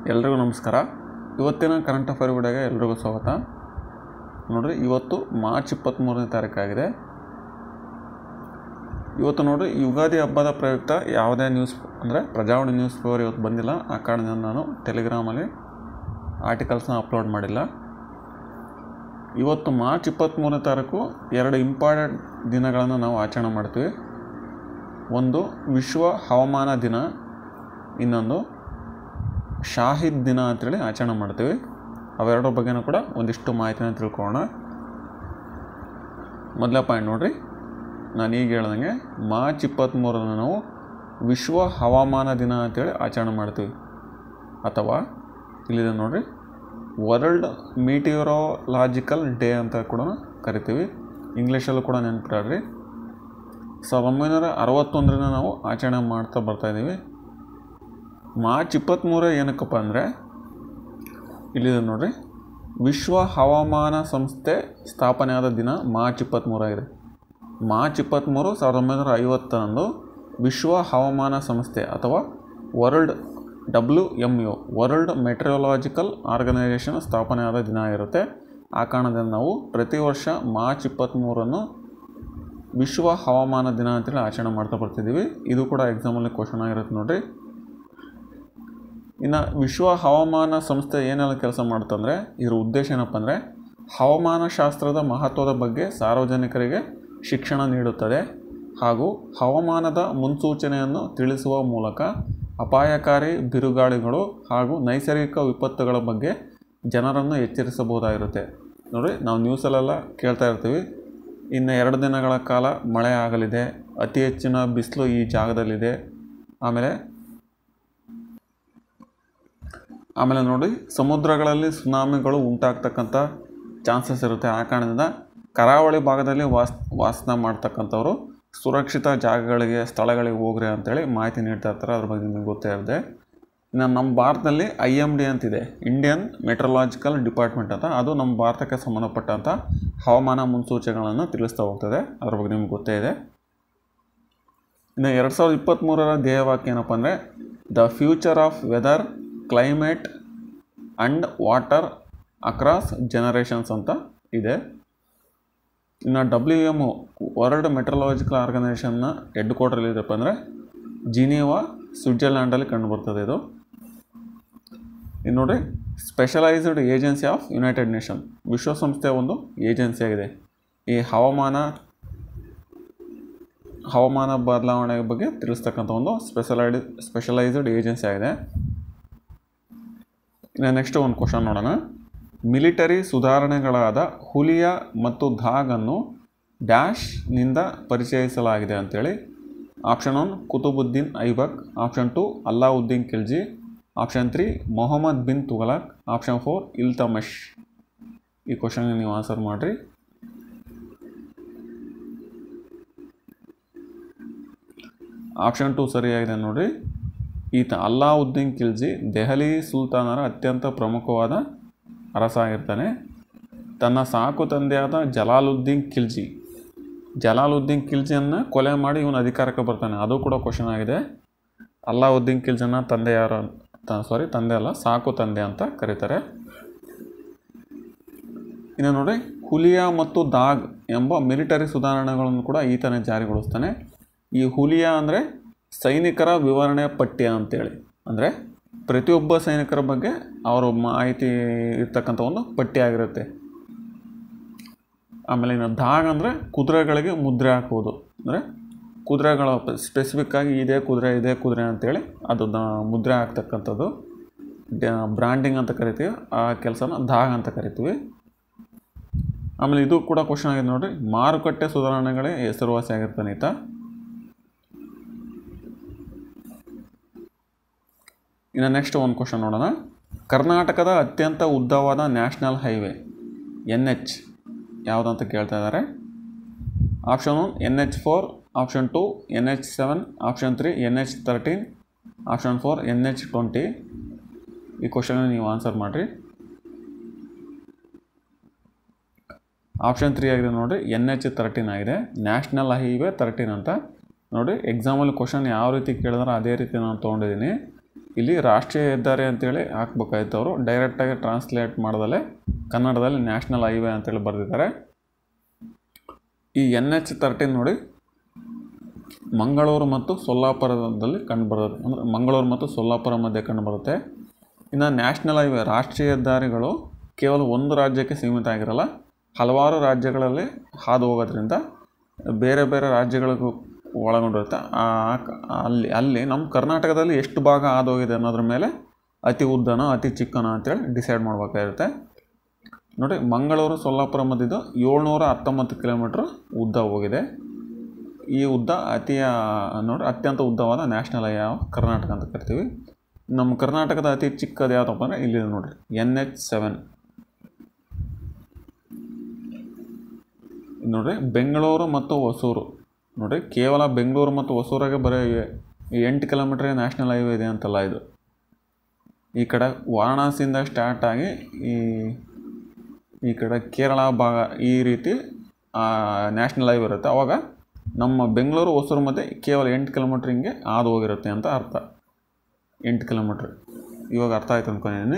ಎಲ್ರಿಗೂ ನಮಸ್ಕಾರ ಇವತ್ತಿನ ಕರೆಂಟ್ ಅಫೇರ್ ವಿಡಿಯೋಗೆ ಎಲ್ರಿಗೂ ಸ್ವಾಗತ ನೋಡಿರಿ ಇವತ್ತು ಮಾರ್ಚ್ ಇಪ್ಪತ್ತ್ಮೂರನೇ ತಾರೀಕಾಗಿದೆ ಇವತ್ತು ನೋಡಿರಿ ಯುಗಾದಿ ಹಬ್ಬದ ಪ್ರಯುಕ್ತ ಯಾವುದೇ ನ್ಯೂಸ್ ಅಂದರೆ ಪ್ರಜಾವಾಣಿ ನ್ಯೂಸ್ ಪೇಪರ್ ಇವತ್ತು ಬಂದಿಲ್ಲ ಆ ಕಾರಣದಿಂದ ನಾನು ಟೆಲಿಗ್ರಾಮಲ್ಲಿ ಆರ್ಟಿಕಲ್ಸ್ನ ಅಪ್ಲೋಡ್ ಮಾಡಿಲ್ಲ ಇವತ್ತು ಮಾರ್ಚ್ ಇಪ್ಪತ್ತ್ಮೂರನೇ ತಾರೀಕು ಎರಡು ಇಂಪಾರ್ಟೆಂಟ್ ದಿನಗಳನ್ನು ನಾವು ಆಚರಣೆ ಮಾಡ್ತೀವಿ ಒಂದು ವಿಶ್ವ ಹವಾಮಾನ ದಿನ ಇನ್ನೊಂದು ಶಾಹಿದ್ ದಿನ ಅಂತೇಳಿ ಆಚರಣೆ ಮಾಡ್ತೀವಿ ಅವೆರಡರ ಬಗ್ಗೆನೂ ಕೂಡ ಒಂದಿಷ್ಟು ಮಾಹಿತಿನ ತಿಳ್ಕೊಳ್ಳೋಣ ಮೊದಲ ಪಾಯಿಂಟ್ ನೋಡಿರಿ ನಾನು ಈಗ ಹೇಳ್ದಂಗೆ ಮಾರ್ಚ್ ಇಪ್ಪತ್ತ್ಮೂರನ್ನು ನಾವು ವಿಶ್ವ ಹವಾಮಾನ ದಿನ ಅಂತೇಳಿ ಆಚರಣೆ ಮಾಡ್ತೀವಿ ಅಥವಾ ಇಲ್ಲಿದೆ ನೋಡಿರಿ ವರ್ಲ್ಡ್ ಮೀಟಿಯೋರಾಲಾಜಿಕಲ್ ಡೇ ಅಂತ ಕೂಡ ಕರಿತೀವಿ ಇಂಗ್ಲೀಷಲ್ಲೂ ಕೂಡ ನೆನ್ಪಿಡ್ರಿ ಸಾವಿರದ ಒಂಬೈನೂರ ಅರವತ್ತೊಂದರಿಂದ ನಾವು ಆಚರಣೆ ಮಾಡ್ತಾ ಬರ್ತಾಯಿದ್ದೀವಿ ಮಾರ್ಚ್ ಇಪ್ಪತ್ತ್ಮೂರು ಏನಕ್ಕಪ್ಪ ಅಂದರೆ ಇಲ್ಲಿದೆ ನೋಡಿರಿ ವಿಶ್ವ ಹವಾಮಾನ ಸಂಸ್ಥೆ ಸ್ಥಾಪನೆಯಾದ ದಿನ ಮಾರ್ಚ್ ಇಪ್ಪತ್ತ್ಮೂರಾಗಿದೆ ಮಾರ್ಚ್ ಇಪ್ಪತ್ತ್ಮೂರು ಸಾವಿರದ ಒಂಬೈನೂರ ಐವತ್ತರಂದು ವಿಶ್ವ ಹವಾಮಾನ ಸಂಸ್ಥೆ ಅಥವಾ world W M U world meteorological organisation ಸ್ಥಾಪನೆಯಾದ ದಿನ ಇರುತ್ತೆ ಆ ಕಾರಣದಿಂದ ನಾವು ಪ್ರತಿ ವರ್ಷ ಮಾರ್ಚ್ ಇಪ್ಪತ್ತ್ಮೂರನ್ನು ವಿಶ್ವ ಹವಾಮಾನ ದಿನ ಅಂತೇಳಿ ಆಚರಣೆ ಮಾಡ್ತಾ ಬರ್ತಿದ್ದೀವಿ ಇದು ಕೂಡ ಎಕ್ಸಾಮಲ್ಲಿ ಕ್ವಶನ್ ಆಗಿರುತ್ತೆ ನೋಡಿರಿ ಇನ್ನು ವಿಶ್ವ ಹವಾಮಾನ ಸಂಸ್ಥೆ ಏನೆಲ್ಲ ಕೆಲಸ ಮಾಡುತ್ತಂದರೆ ಇದರ ಉದ್ದೇಶ ಏನಪ್ಪ ಅಂದರೆ ಹವಾಮಾನ ಶಾಸ್ತ್ರದ ಮಹತ್ವದ ಬಗ್ಗೆ ಸಾರ್ವಜನಿಕರಿಗೆ ಶಿಕ್ಷಣ ನೀಡುತ್ತದೆ ಹಾಗೂ ಹವಾಮಾನದ ಮುನ್ಸೂಚನೆಯನ್ನು ತಿಳಿಸುವ ಮೂಲಕ ಅಪಾಯಕಾರಿ ಬಿರುಗಾಳಿಗಳು ಹಾಗೂ ನೈಸರ್ಗಿಕ ವಿಪತ್ತುಗಳ ಬಗ್ಗೆ ಜನರನ್ನು ಎಚ್ಚರಿಸಬಹುದಾಗಿರುತ್ತೆ ನೋಡಿ ನಾವು ನ್ಯೂಸಲ್ಲೆಲ್ಲ ಕೇಳ್ತಾ ಇರ್ತೀವಿ ಇನ್ನು ಎರಡು ದಿನಗಳ ಕಾಲ ಮಳೆ ಆಗಲಿದೆ ಅತಿ ಹೆಚ್ಚಿನ ಬಿಸಿಲು ಈ ಜಾಗದಲ್ಲಿದೆ ಆಮೇಲೆ ಆಮೇಲೆ ನೋಡಿ ಸಮುದ್ರಗಳಲ್ಲಿ ಸುನಾಮಿಗಳು ಉಂಟಾಗ್ತಕ್ಕಂಥ ಚಾನ್ಸಸ್ ಇರುತ್ತೆ ಆ ಕಾರಣದಿಂದ ಕರಾವಳಿ ಭಾಗದಲ್ಲಿ ವಾಸ್ ವಾಸನ ಮಾಡ್ತಕ್ಕಂಥವ್ರು ಸುರಕ್ಷಿತ ಜಾಗಗಳಿಗೆ ಸ್ಥಳಗಳಿಗೆ ಹೋಗ್ರಿ ಅಂತೇಳಿ ಮಾಹಿತಿ ನೀಡ್ತಾ ಇರ್ತಾರೆ ಅದ್ರ ಬಗ್ಗೆ ನಿಮಗೆ ಗೊತ್ತೇ ಇರುತ್ತೆ ಇನ್ನು ನಮ್ಮ ಭಾರತದಲ್ಲಿ ಐ ಎಮ್ ಡಿ ಅಂತಿದೆ ಇಂಡಿಯನ್ ಮೆಟ್ರಲಾಜಿಕಲ್ ಡಿಪಾರ್ಟ್ಮೆಂಟ್ ಅಂತ ಅದು ನಮ್ಮ ಭಾರತಕ್ಕೆ ಸಂಬಂಧಪಟ್ಟಂಥ ಹವಾಮಾನ ಮುನ್ಸೂಚನೆಗಳನ್ನು ತಿಳಿಸ್ತಾ ಹೋಗ್ತದೆ ಅದ್ರ ಬಗ್ಗೆ ನಿಮ್ಗೆ ಗೊತ್ತೇ ಇದೆ ಇನ್ನು ಎರಡು ಸಾವಿರದ ಇಪ್ಪತ್ತ್ಮೂರರ ಧ್ಯೇಯವಾಕ್ಯ ಏನಪ್ಪ ಅಂದರೆ the future of weather climate and water across generations ಅಂತ ಇದೆ ಇನ್ನು ಡಬ್ಲ್ಯೂ ಎಮ್ ವರ್ಲ್ಡ್ ಮೆಟ್ರಲಾಜಿಕಲ್ ಆರ್ಗನೈಸೇಷನ್ನ ಹೆಡ್ ಕ್ವಾರ್ಟರ್ ಎಲ್ಲಿದೆಪ್ಪ ಅಂದರೆ ಜಿನೀವಾ ಸ್ವಿಟ್ಜರ್ಲ್ಯಾಂಡಲ್ಲಿ ಕಂಡುಬರ್ತದೆ ಇದು ಇನ್ನು ನೋಡಿ specialised agency of United Nation ವಿಶ್ವಸಂಸ್ಥೆಯ ಒಂದು ಏಜೆನ್ಸಿ ಆಗಿದೆ ಈ ಹವಾಮಾನ ಹವಾಮಾನ ಬದಲಾವಣೆ ಬಗ್ಗೆ ತಿಳಿಸ್ತಕ್ಕಂಥ ಒಂದು ಸ್ಪೆಷಲೈಡ್ ಸ್ಪೆಷಲೈಸ್ಡ್ ಏಜೆನ್ಸಿ ಆಗಿದೆ ಇನ್ನು ನೆಕ್ಸ್ಟ್ ಒಂದು ಕ್ವಶನ್ ನೋಡೋಣ ಮಿಲಿಟರಿ ಸುಧಾರಣೆಗಳಾದ ಹುಲಿಯಾ ಮತ್ತು ಧಾಗನ್ನು ಡ್ಯಾಶ್ನಿಂದ ಪರಿಚಯಿಸಲಾಗಿದೆ ಅಂತೇಳಿ option one Qutubuddin Aibak option two Alauddin Khilji option three Mohammad bin Tughlaq option four Iltutmish ಈ ಕ್ವಶನ್ಗೆ ನೀವು ಆನ್ಸರ್ ಮಾಡಿರಿ ಆಪ್ಷನ್ ಟು ಸರಿಯಾಗಿದೆ ನೋಡಿರಿ ಈತ ಅಲ್ಲಾವುದ್ದೀನ್ ಖಿಲ್ಜಿ ದೆಹಲಿ ಸುಲ್ತಾನರ ಅತ್ಯಂತ ಪ್ರಮುಖವಾದ ಅರಸ ಆಗಿರ್ತಾನೆ ತನ್ನ ಸಾಕು ತಂದೆಯಾದ ಜಲಾಲುದ್ದೀನ್ ಖಿಲ್ಜಿ ಜಲಾಲುದ್ದೀನ್ ಖಿಲ್ಜಿಯನ್ನು ಕೊಲೆ ಮಾಡಿ ಇವನು ಅಧಿಕಾರಕ್ಕೆ ಬರ್ತಾನೆ ಅದು ಕೂಡ ಕ್ವಶನ್ ಆಗಿದೆ ಅಲ್ಲಾವುದ್ದೀನ್ ಖಿಲ್ಜನ ತಂದೆ ಯಾರು ಅಂತ ಸಾರಿ ತಂದೆ ಅಲ್ಲ ಸಾಕು ತಂದೆ ಅಂತ ಕರೀತಾರೆ ಇನ್ನು ನೋಡಿ ಹುಲಿಯಾ ಮತ್ತು ದಾಗ್ ಎಂಬ ಮಿಲಿಟರಿ ಸುಧಾರಣೆಗಳನ್ನು ಕೂಡ ಈತನೇ ಜಾರಿಗೊಳಿಸ್ತಾನೆ ಈ ಹುಲಿಯಾ ಅಂದರೆ ಸೈನಿಕರ ವಿವರಣೆ ಪಠ್ಯ ಅಂತೇಳಿ ಅಂದರೆ ಪ್ರತಿಯೊಬ್ಬ ಸೈನಿಕರ ಬಗ್ಗೆ ಅವರ ಮಾಹಿತಿ ಇರ್ತಕ್ಕಂಥ ಒಂದು ಪಠ್ಯ ಆಗಿರುತ್ತೆ ಆಮೇಲೆ ಇನ್ನು ದಾಗ್ ಅಂದರೆ ಕುದುರೆಗಳಿಗೆ ಮುದ್ರೆ ಹಾಕುವುದು ಅಂದರೆ ಕುದುರೆಗಳ ಸ್ಪೆಸಿಫಿಕ್ಕಾಗಿ ಇದೇ ಕುದುರೆ ಇದೇ ಕುದುರೆ ಅಂತೇಳಿ ಅದು ಮುದ್ರೆ ಹಾಕ್ತಕ್ಕಂಥದ್ದು ಬ್ರ್ಯಾಂಡಿಂಗ್ ಅಂತ ಕರಿತೀವಿ ಆ ಕೆಲಸನ ದಾಗ್ ಅಂತ ಕರಿತೀವಿ ಆಮೇಲೆ ಇದು ಕೂಡ ಕ್ವಶನ್ ಆಗಿದೆ ನೋಡಿರಿ ಮಾರುಕಟ್ಟೆ ಸುಧಾರಣೆಗಳೇ ಹೆಸರುವಾಸಿ ಆಗಿರ್ತಾನೆ ಈತ ಇನ್ನು ನೆಕ್ಸ್ಟ್ ಒಂದು ಕ್ವಶನ್ ನೋಡೋಣ ಕರ್ನಾಟಕದ ಅತ್ಯಂತ ಉದ್ದವಾದ ನ್ಯಾಷನಲ್ ಹೈವೇ ಎನ್ ಎಚ್ ಯಾವುದಂತ ಕೇಳ್ತಾ ಇದ್ದಾರೆ option one N H four option two N H seven option three N H thirteen option four N H twenty ಈ ಕ್ವಶನ್ಗೆ ನೀವು ಆನ್ಸರ್ ಮಾಡಿರಿ ಆಪ್ಷನ್ ತ್ರೀ ಆಗಿದೆ ನೋಡಿರಿ ಎನ್ ಎಚ್ ತರ್ಟೀನ್ ಆಗಿದೆ ನ್ಯಾಷನಲ್ ಹೈವೇ ತರ್ಟೀನ್ ಅಂತ ನೋಡಿ ಎಕ್ಸಾಮಲ್ಲಿ ಕ್ವಶನ್ ಯಾವ ರೀತಿ ಕೇಳಿದ್ರೆ ಅದೇ ರೀತಿ ನಾನು ತೊಗೊಂಡಿದ್ದೀನಿ ಇಲ್ಲಿ ರಾಷ್ಟ್ರೀಯ ಹೆದ್ದಾರಿ ಅಂತೇಳಿ ಹಾಕ್ಬೇಕಾಯ್ತು ಅವರು ಡೈರೆಕ್ಟಾಗಿ ಟ್ರಾನ್ಸ್ಲೇಟ್ ಮಾಡ್ದಲೆ ಕನ್ನಡದಲ್ಲಿ ನ್ಯಾಷನಲ್ ಹೈವೇ ಅಂತೇಳಿ ಬರೆದಿದ್ದಾರೆ ಈ ಎನ್ ಎಚ್ ತರ್ಟೀನ್ ನೋಡಿ ಮಂಗಳೂರು ಮತ್ತು ಸೊಲ್ಲಾಪುರದಲ್ಲಿ ಕಂಡುಬರುತ್ತೆ ಅಂದರೆ ಮಂಗಳೂರು ಮತ್ತು ಸೊಲ್ಲಾಪುರ ಮಧ್ಯೆ ಕಂಡುಬರುತ್ತೆ ಇನ್ನು ನ್ಯಾಷನಲ್ ಹೈವೇ ರಾಷ್ಟ್ರೀಯ ಹೆದ್ದಾರಿಗಳು ಕೇವಲ ಒಂದು ರಾಜ್ಯಕ್ಕೆ ಸೀಮಿತ ಆಗಿರಲ್ಲ ಹಲವಾರು ರಾಜ್ಯಗಳಲ್ಲಿ ಹಾದು ಹೋಗೋದ್ರಿಂದ ಬೇರೆ ಬೇರೆ ರಾಜ್ಯಗಳಿಗೂ ಒಳಗೊಂಡಿರುತ್ತೆ ಆ- ಅಲ್ಲಿ ಅಲ್ಲಿ ನಮ್ಮ ಕರ್ನಾಟಕದಲ್ಲಿ ಎಷ್ಟು ಭಾಗ ಹಾದು ಹೋಗಿದೆ ಅನ್ನೋದ್ರ ಮೇಲೆ ಅತಿ ಉದ್ದನೋ ಅತಿ ಚಿಕ್ಕನೋ ಅಂತೇಳಿ ಡಿಸೈಡ್ ಮಾಡಬೇಕಾಗಿರುತ್ತೆ ನೋಡಿ ಮಂಗಳೂರು ಸೊಲ್ಲಾಪುರ ಮಧ್ಯದ ಏಳ್ನೂರ ಹತ್ತೊಂಬತ್ತು ಕಿಲೋಮೀಟ್ರ್ ಉದ್ದ ಹೋಗಿದೆ ಈ ಉದ್ದ ಅತಿಯ ನೋಡಿ ಅತ್ಯಂತ ಉದ್ದವಾದ ನ್ಯಾಷನಲ್ ಹೈವೇ ಕರ್ನಾಟಕ ಅಂತ ಕರಿತೀವಿ ನಮ್ಮ ಕರ್ನಾಟಕದ ಅತಿ ಚಿಕ್ಕದು ಯಾವುದಪ್ಪ ಅಂದರೆ ಇಲ್ಲಿದೆ ನೋಡಿರಿ ಎನ್ ಎಚ್ ಸೆವೆನ್ ನೋಡಿರಿ ಬೆಂಗಳೂರು ಮತ್ತು ಹೊಸೂರು ನೋಡಿರಿ ಕೇವಲ ಬೆಂಗಳೂರು ಮತ್ತು ಹೊಸೂರಾಗೆ ಬರೀ ಎಂಟು ಕಿಲೋಮೀಟ್ರ್ ನ್ಯಾಷನಲ್ ಹೈವೇ ಇದೆ ಅಂತಲ್ಲ ಇದು ಈ ಕಡೆ ವಾರಣಾಸಿಯಿಂದ ಸ್ಟಾರ್ಟ್ ಆಗಿ ಈ ಈ ಕಡೆ ಕೇರಳ ಭಾಗ ಈ ರೀತಿ ನ್ಯಾಷನಲ್ ಹೈವೇ ಇರುತ್ತೆ ಅವಾಗ ನಮ್ಮ ಬೆಂಗಳೂರು ಹೊಸೂರು ಮಧ್ಯೆ ಕೇವಲ ಎಂಟು ಕಿಲೋಮೀಟ್ರ್ ಹಿಂಗೆ ಹಾದು ಹೋಗಿರುತ್ತೆ ಅಂತ ಅರ್ಥ ಎಂಟು ಕಿಲೋಮೀಟ್ರ್ ಇವಾಗ ಅರ್ಥ ಆಯ್ತು ಅಂದ್ಕೊಂಡಿದ್ದೀನಿ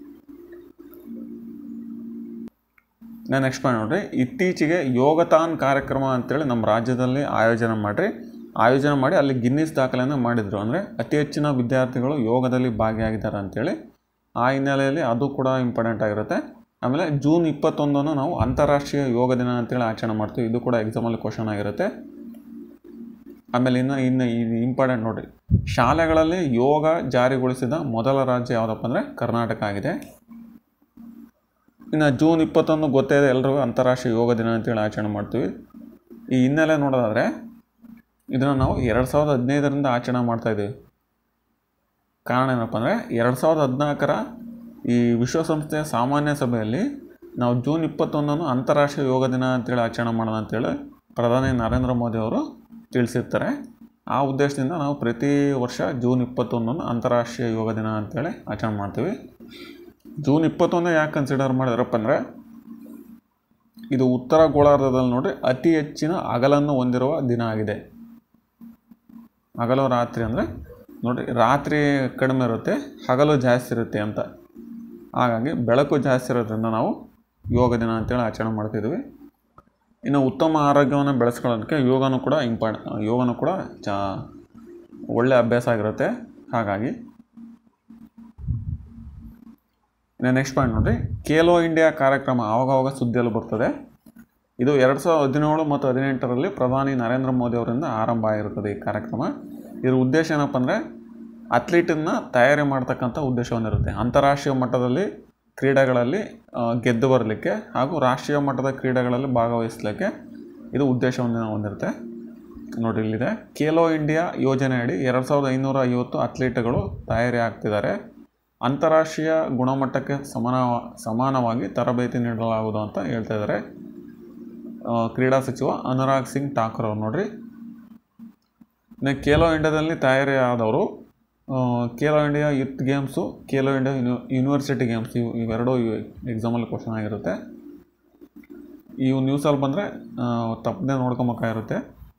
ನಾನು ನೆಕ್ಸ್ಟ್ ಪಾಯಿಂಟ್ ನೋಡ್ರಿ ಇತ್ತೀಚೆಗೆ ಯೋಗತಾನ್ ಕಾರ್ಯಕ್ರಮ ಅಂತೇಳಿ ನಮ್ಮ ರಾಜ್ಯದಲ್ಲಿ ಆಯೋಜನೆ ಮಾಡಿರಿ ಆಯೋಜನೆ ಮಾಡಿ ಅಲ್ಲಿ ಗಿನ್ನಿಸ್ ದಾಖಲೆಯನ್ನು ಮಾಡಿದರು ಅಂದರೆ ಅತಿ ಹೆಚ್ಚಿನ ವಿದ್ಯಾರ್ಥಿಗಳು ಯೋಗದಲ್ಲಿ ಭಾಗಿಯಾಗಿದ್ದಾರೆ ಅಂತೇಳಿ ಆ ಹಿನ್ನೆಲೆಯಲ್ಲಿ ಅದು ಕೂಡ ಇಂಪಾರ್ಟೆಂಟ್ ಆಗಿರುತ್ತೆ ಆಮೇಲೆ ಜೂನ್ ಇಪ್ಪತ್ತೊಂದನ್ನು ನಾವು ಅಂತಾರಾಷ್ಟ್ರೀಯ ಯೋಗ ದಿನ ಅಂತೇಳಿ ಆಚರಣೆ ಮಾಡ್ತೀವಿ ಇದು ಕೂಡ ಎಕ್ಸಾಮಲ್ಲಿ ಕ್ವಶನ್ ಆಗಿರುತ್ತೆ ಆಮೇಲೆ ಇನ್ನು ಇನ್ನು ಇದು ಇಂಪಾರ್ಟೆಂಟ್ ನೋಡಿರಿ ಶಾಲೆಗಳಲ್ಲಿ ಯೋಗ ಜಾರಿಗೊಳಿಸಿದ ಮೊದಲ ರಾಜ್ಯ ಯಾವುದಪ್ಪ ಅಂದರೆ ಕರ್ನಾಟಕ ಆಗಿದೆ ಇನ್ನು ಜೂನ್ ಇಪ್ಪತ್ತೊಂದು ಗೊತ್ತೇ ಇದೆ ಎಲ್ರಿಗೂ ಅಂತಾರಾಷ್ಟ್ರೀಯ ಯೋಗ ದಿನ ಅಂತೇಳಿ ಆಚರಣೆ ಮಾಡ್ತೀವಿ ಈ ಹಿನ್ನೆಲೆ ನೋಡೋದಾದರೆ ಇದನ್ನು ನಾವು ಎರಡು ಸಾವಿರದ ಹದಿನೈದರಿಂದ ಆಚರಣೆ ಮಾಡ್ತಾಯಿದ್ದೀವಿ ಕಾರಣ ಏನಪ್ಪ ಅಂದರೆ ಎರಡು ಸಾವಿರದ ಹದಿನಾಲ್ಕರ ಈ ವಿಶ್ವಸಂಸ್ಥೆಯ ಸಾಮಾನ್ಯ ಸಭೆಯಲ್ಲಿ ನಾವು ಜೂನ್ ಇಪ್ಪತ್ತೊಂದನ್ನು ಅಂತಾರಾಷ್ಟ್ರೀಯ ಯೋಗ ದಿನ ಅಂತೇಳಿ ಆಚರಣೆ ಮಾಡೋಣ ಅಂತೇಳಿ ಪ್ರಧಾನಿ ನರೇಂದ್ರ ಮೋದಿ ಅವರು ತಿಳಿಸಿರ್ತಾರೆ ಆ ಉದ್ದೇಶದಿಂದ ನಾವು ಪ್ರತಿ ವರ್ಷ ಜೂನ್ ಇಪ್ಪತ್ತೊಂದನ್ನು ಅಂತಾರಾಷ್ಟ್ರೀಯ ಯೋಗ ದಿನ ಅಂತೇಳಿ ಆಚರಣೆ ಮಾಡ್ತೀವಿ ಜೂನ್ ಇಪ್ಪತ್ತೊಂದು ಯಾಕೆ ಕನ್ಸಿಡರ್ ಮಾಡಿದ್ರಪ್ಪ ಅಂದರೆ ಇದು ಉತ್ತರ ಗೋಳಾರ್ಧದಲ್ಲಿ ನೋಡ್ರಿ ಅತಿ ಹೆಚ್ಚಿನ ಹಗಲನ್ನು ಹೊಂದಿರುವ ದಿನ ಆಗಿದೆ ಹಗಲು ರಾತ್ರಿ ಅಂದರೆ ನೋಡಿ ರಾತ್ರಿ ಕಡಿಮೆ ಇರುತ್ತೆ ಹಗಲು ಜಾಸ್ತಿ ಇರುತ್ತೆ ಅಂತ ಹಾಗಾಗಿ ಬೆಳಕು ಜಾಸ್ತಿ ಇರೋದ್ರಿಂದ ನಾವು ಯೋಗ ದಿನ ಅಂತೇಳಿ ಆಚರಣೆ ಮಾಡ್ತಿದ್ವಿ ಇನ್ನು ಉತ್ತಮ ಆರೋಗ್ಯವನ್ನು ಬೆಳೆಸ್ಕೊಳ್ಳೋದಕ್ಕೆ ಯೋಗನೂ ಕೂಡ ಇಂಪಾರ್ಟ್ ಯೋಗನೂ ಕೂಡ ಚಾ ಒಳ್ಳೆಯ ಅಭ್ಯಾಸ ಆಗಿರುತ್ತೆ ಹಾಗಾಗಿ ಇನ್ನು ನೆಕ್ಸ್ಟ್ ಪಾಯಿಂಟ್ ನೋಡಿರಿ ಖೇಲೋ ಇಂಡಿಯಾ ಕಾರ್ಯಕ್ರಮ ಆವಾಗವಾಗ ಸುದ್ದಿಯಲ್ಲಿ ಬರ್ತದೆ ಇದು ಎರಡು ಸಾವಿರದ ಹದಿನೇಳು ಮತ್ತು ಹದಿನೆಂಟರಲ್ಲಿ ಪ್ರಧಾನಿ ನರೇಂದ್ರ ಮೋದಿ ಅವರಿಂದ ಆರಂಭ ಆಗಿರುತ್ತದೆ ಈ ಕಾರ್ಯಕ್ರಮ ಇದ್ರ ಉದ್ದೇಶ ಏನಪ್ಪ ಅಂದರೆ ಅಥ್ಲೀಟನ್ನು ತಯಾರಿ ಮಾಡ್ತಕ್ಕಂಥ ಉದ್ದೇಶ ಹೊಂದಿರುತ್ತೆ ಅಂತಾರಾಷ್ಟ್ರೀಯ ಮಟ್ಟದಲ್ಲಿ ಕ್ರೀಡೆಗಳಲ್ಲಿ ಆ, ಗೆದ್ದು ಬರಲಿಕ್ಕೆ ಹಾಗೂ ರಾಷ್ಟ್ರೀಯ ಮಟ್ಟದ ಕ್ರೀಡೆಗಳಲ್ಲಿ ಭಾಗವಹಿಸಲಿಕ್ಕೆ ಇದು ಉದ್ದೇಶವನ್ನು ಹೊಂದಿರುತ್ತೆ ನೋಡಿ ಇಲ್ಲಿದೆ ಖೇಲೋ ಇಂಡಿಯಾ ಯೋಜನೆ ಅಡಿ ಎರಡು ಸಾವಿರದ ಐನೂರ ಐವತ್ತು ಅಥ್ಲೀಟ್ಗಳು ತಯಾರಿ ಆಗ್ತಿದ್ದಾರೆ ಅಂತಾರಾಷ್ಟ್ರೀಯ ಗುಣಮಟ್ಟಕ್ಕೆ ಸಮಾನ ಸಮಾನವಾಗಿ ತರಬೇತಿ ನೀಡಲಾಗುವುದು ಅಂತ ಹೇಳ್ತಾ ಇದ್ದಾರೆ ಆ, ಕ್ರೀಡಾ ಸಚಿವ ಅನುರಾಗ್ ಸಿಂಗ್ ಠಾಕೂರ್ ಅವ್ರು ನೋಡ್ರಿ ಇನ್ನು ಖೇಲೋ ಇಂಡಿಯಾದಲ್ಲಿ ತಯಾರಿ ಆದವರು ಆ, Khelo India youth games Khelo India uni university games ಇವು ಇವೆರಡೂ ಎಕ್ಸಾಮಲ್ಲಿ ಕ್ವಶನ್ ಆಗಿರುತ್ತೆ ಇವು ನ್ಯೂಸಲ್ಲಿ ಬಂದರೆ ತಪ್ಪದೆ ನೋಡ್ಕೊಬೇಕಾಗಿರುತ್ತೆ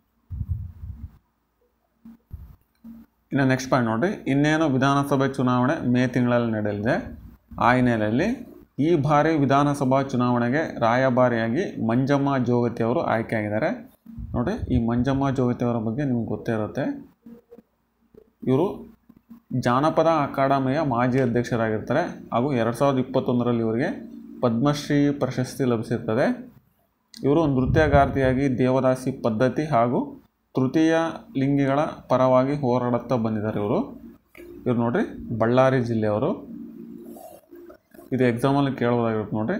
ಇನ್ನು ನೆಕ್ಸ್ಟ್ ಪಾಯಿಂಟ್ ನೋಡಿರಿ ಇನ್ನೇನು ವಿಧಾನಸಭೆ ಚುನಾವಣೆ ಮೇ ತಿಂಗಳಲ್ಲಿ ನಡೆಯಲಿದೆ ಆ ಹಿನ್ನೆಲೆಯಲ್ಲಿ ಈ ಬಾರಿ ವಿಧಾನಸಭಾ ಚುನಾವಣೆಗೆ ರಾಯಭಾರಿಯಾಗಿ ಮಂಜಮ್ಮ ಜೋಗತಿ ಅವರು ಆಯ್ಕೆಯಾಗಿದ್ದಾರೆ ನೋಡಿ ಈ ಮಂಜಮ್ಮ ಜೋಗತಿ ಅವರ ಬಗ್ಗೆ ನಿಮ್ಗೆ ಗೊತ್ತೇ ಇರುತ್ತೆ ಇವರು ಜಾನಪದ ಅಕಾಡೆಮಿಯ ಮಾಜಿ ಅಧ್ಯಕ್ಷರಾಗಿರ್ತಾರೆ ಹಾಗೂ ಎರಡು ಸಾವಿರದ ಇಪ್ಪತ್ತೊಂದರಲ್ಲಿ ಇವರಿಗೆ ಪದ್ಮಶ್ರೀ ಪ್ರಶಸ್ತಿ ಲಭಿಸಿರ್ತದೆ ಇವರು ನೃತ್ಯಗಾರ್ತಿಯಾಗಿ ದೇವದಾಸಿ ಪದ್ಧತಿ ಹಾಗೂ ತೃತೀಯ ಲಿಂಗಿಗಳ ಪರವಾಗಿ ಹೋರಾಡುತ್ತಾ ಬಂದಿದ್ದಾರೆ ಇವರು ಇವ್ರು ನೋಡ್ರಿ ಬಳ್ಳಾರಿ ಜಿಲ್ಲೆಯವರು ಇದು ಎಕ್ಸಾಮಲ್ಲಿ ಕೇಳೋದಾಗಿರುತ್ತೆ ನೋಡ್ರಿ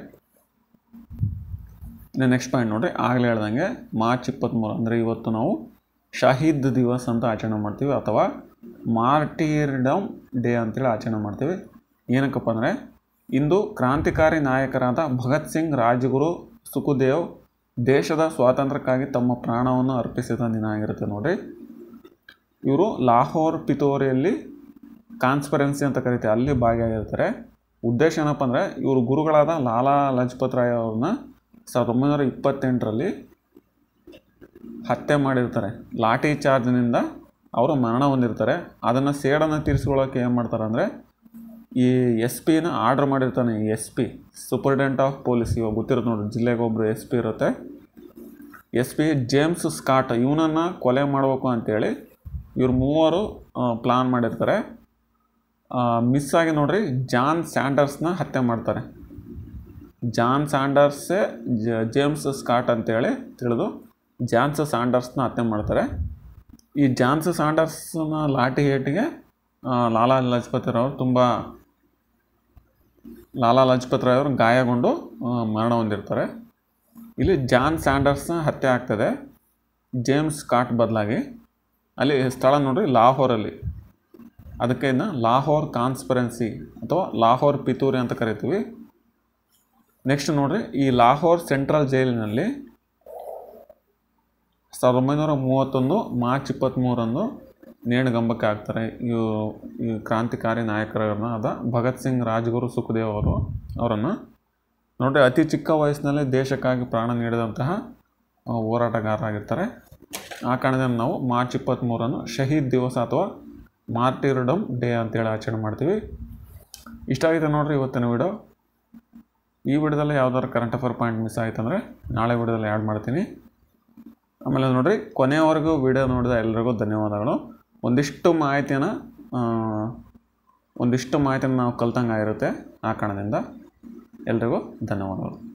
ಇನ್ನು ನೆಕ್ಸ್ಟ್ ಪಾಯಿಂಟ್ ನೋಡ್ರಿ ಆಗಲೇ ಹೇಳ್ದಂಗೆ ಮಾರ್ಚ್ ಇಪ್ಪತ್ತ್ಮೂರು ಅಂದರೆ ಇವತ್ತು ನಾವು ಶಹೀದ್ ದಿವಸ್ ಅಂತ ಆಚರಣೆ ಮಾಡ್ತೀವಿ ಅಥವಾ ಮಾರ್ಟಿರ್ಡಮ್ ಡೇ ಅಂತೇಳಿ ಆಚರಣೆ ಮಾಡ್ತೀವಿ ಏನಕ್ಕಪ್ಪ ಅಂದರೆ ಇಂದು ಕ್ರಾಂತಿಕಾರಿ ನಾಯಕರಾದ ಭಗತ್ ಸಿಂಗ್ ರಾಜಗುರು ಸುಖದೇವ್ ದೇಶದ ಸ್ವಾತಂತ್ರ್ಯಕ್ಕಾಗಿ ತಮ್ಮ ಪ್ರಾಣವನ್ನು ಅರ್ಪಿಸಿದ ದಿನ ಆಗಿರುತ್ತೆ ನೋಡ್ರಿ ಇವರು ಲಾಹೋರ್ ಪಿತೋರಿಯಲ್ಲಿ ಕಾನ್ಸ್ಪರೆನ್ಸಿ ಅಂತ ಕರಿತೀವಿ ಅಲ್ಲಿ ಭಾಗಿಯಾಗಿರ್ತಾರೆ ಉದ್ದೇಶ ಏನಪ್ಪ ಅಂದರೆ ಇವರು ಗುರುಗಳಾದ ಲಾಲಾ ಲಜಪತ್ ರಾಯ್ ಅವ್ರನ್ನ ಸಾವಿರದ ಒಂಬೈನೂರ ಇಪ್ಪತ್ತೆಂಟರಲ್ಲಿ ಹತ್ಯೆ ಮಾಡಿರ್ತಾರೆ ಲಾಠಿ ಚಾರ್ಜ್ನಿಂದ ಅವರು ಮರಣ ಹೊಂದಿರ್ತಾರೆ ಅದನ್ನು ಸೇಡನ್ನು ತೀರಿಸ್ಕೊಳ್ಳೋಕೆ ಏನು ಮಾಡ್ತಾರೆ ಅಂದರೆ ಈ ಎಸ್ ಪಿನ ಆರ್ಡ್ರ್ ಮಾಡಿರ್ತಾನೆ ಈ S P superintendent of police ಇವಾಗ ಗೊತ್ತಿರುತ್ತೆ ನೋಡಿ ಜಿಲ್ಲೆಗೆ ಒಬ್ಬರು ಎಸ್ ಪಿ ಇರುತ್ತೆ ಎಸ್ ಪಿ ಜೇಮ್ಸ್ ಸ್ಕಾಟ್ ಇವನನ್ನು ಕೊಲೆ ಮಾಡಬೇಕು ಅಂತೇಳಿ ಇವ್ರು ಮೂವರು ಪ್ಲಾನ್ ಮಾಡಿರ್ತಾರೆ ಮಿಸ್ ಆಗಿ ನೋಡ್ರಿ ಜಾನ್ ಸ್ಯಾಂಡರ್ಸ್ನ ಹತ್ಯೆ ಮಾಡ್ತಾರೆ ಜಾನ್ ಸ್ಯಾಂಡರ್ಸೇ ಜ ಜೇಮ್ಸ್ ಸ್ಕಾಟ್ ಅಂತೇಳಿ ತಿಳಿದು ಜಾನ್ಸ್ ಸ್ಯಾಂಡರ್ಸ್ನ ಹತ್ಯೆ ಮಾಡ್ತಾರೆ ಈ ಜಾನ್ಸ್ ಸ್ಯಾಂಡರ್ಸ್ನ ಲಾಠಿ ಏಟಿಗೆ ಆ, ಲಾಲಾ ಲಜಪತ್ ರಾಯ್ ಅವರು ತುಂಬ ಲಾಲಾ ಲಜಪತ್ ರಾಯ್ ಅವರು ಗಾಯಗೊಂಡು ಆ, ಮರಣ ಹೊಂದಿರ್ತಾರೆ ಇಲ್ಲಿ ಜಾನ್ ಸ್ಯಾಂಡರ್ಸ್ನ ಹತ್ಯೆ ಆಗ್ತದೆ ಜೇಮ್ಸ್ ಸ್ಕಾಟ್ ಬದಲಾಗಿ ಅಲ್ಲಿ ಸ್ಥಳ ನೋಡ್ರಿ ಲಾಹೋರಲ್ಲಿ ಅದಕ್ಕೆ ಇನ್ನು ಲಾಹೋರ್ ಕಾನ್ಸ್ಪರೆನ್ಸಿ ಅಥವಾ ಲಾಹೋರ್ ಪಿತೂರಿ ಅಂತ ಕರಿತೀವಿ ನೆಕ್ಸ್ಟ್ ನೋಡ್ರಿ ಈ ಲಾಹೋರ್ ಸೆಂಟ್ರಲ್ ಜೈಲಿನಲ್ಲಿ ಸಾವಿರದ ಒಂಬೈನೂರ ಮೂವತ್ತೊಂದು ಮಾರ್ಚ್ ಇಪ್ಪತ್ತ್ಮೂರರಂದು ನೇಣುಗಂಬಕ್ಕೆ ಹಾಕ್ತಾರೆ ಇವು ಈ ಕ್ರಾಂತಿಕಾರಿ ನಾಯಕರನ್ನ ಆದ ಭಗತ್ ಸಿಂಗ್ ರಾಜ್ಗುರು ಸುಖದೇವ್ ಅವರು ಅವರನ್ನು ನೋಡ್ರಿ ಅತಿ ಚಿಕ್ಕ ವಯಸ್ಸಿನಲ್ಲೇ ದೇಶಕ್ಕಾಗಿ ಪ್ರಾಣ ನೀಡಿದಂತಹ ಆ, ಹೋರಾಟಗಾರರಾಗಿರ್ತಾರೆ ಆ ಕಾರಣದಿಂದ ನಾವು ಮಾರ್ಚ್ ಇಪ್ಪತ್ತ್ಮೂರನ್ನು ಶಹೀದ್ ದಿವಸ ಅಥವಾ ಮಾರ್ಟಿರ್ಡಮ್ ಡೇ ಅಂತೇಳಿ ಆಚರಣೆ ಮಾಡ್ತೀವಿ ಇಷ್ಟ ಆಗಿದೆ ನೋಡ್ರಿ ಇವತ್ತಿನ ವಿಡಿಯೋ ಈ ವಿಡಿಯೋದಲ್ಲಿ ಯಾವ್ದಾದ್ರು ಕರೆಂಟ್ ಅಫೇರ್ ಪಾಯಿಂಟ್ ಮಿಸ್ ಆಯ್ತು ಅಂದರೆ ನಾಳೆ ವಿಡಿಯೋದಲ್ಲಿ ಆ್ಯಡ್ ಮಾಡ್ತೀನಿ ಆಮೇಲೆ ನೋಡಿರಿ ಕೊನೆಯವರೆಗೂ ವಿಡಿಯೋ ನೋಡಿದ ಎಲ್ರಿಗೂ ಧನ್ಯವಾದಗಳು ಒಂದಿಷ್ಟು ಮಾಹಿತಿಯನ್ನು ಒಂದಿಷ್ಟು ಮಾಹಿತಿಯನ್ನು ನಾವು ಕಲ್ತಂಗೆ ಆಗಿರುತ್ತೆ ಆ ಕಾರಣದಿಂದ ಎಲ್ರಿಗೂ ಧನ್ಯವಾದಗಳು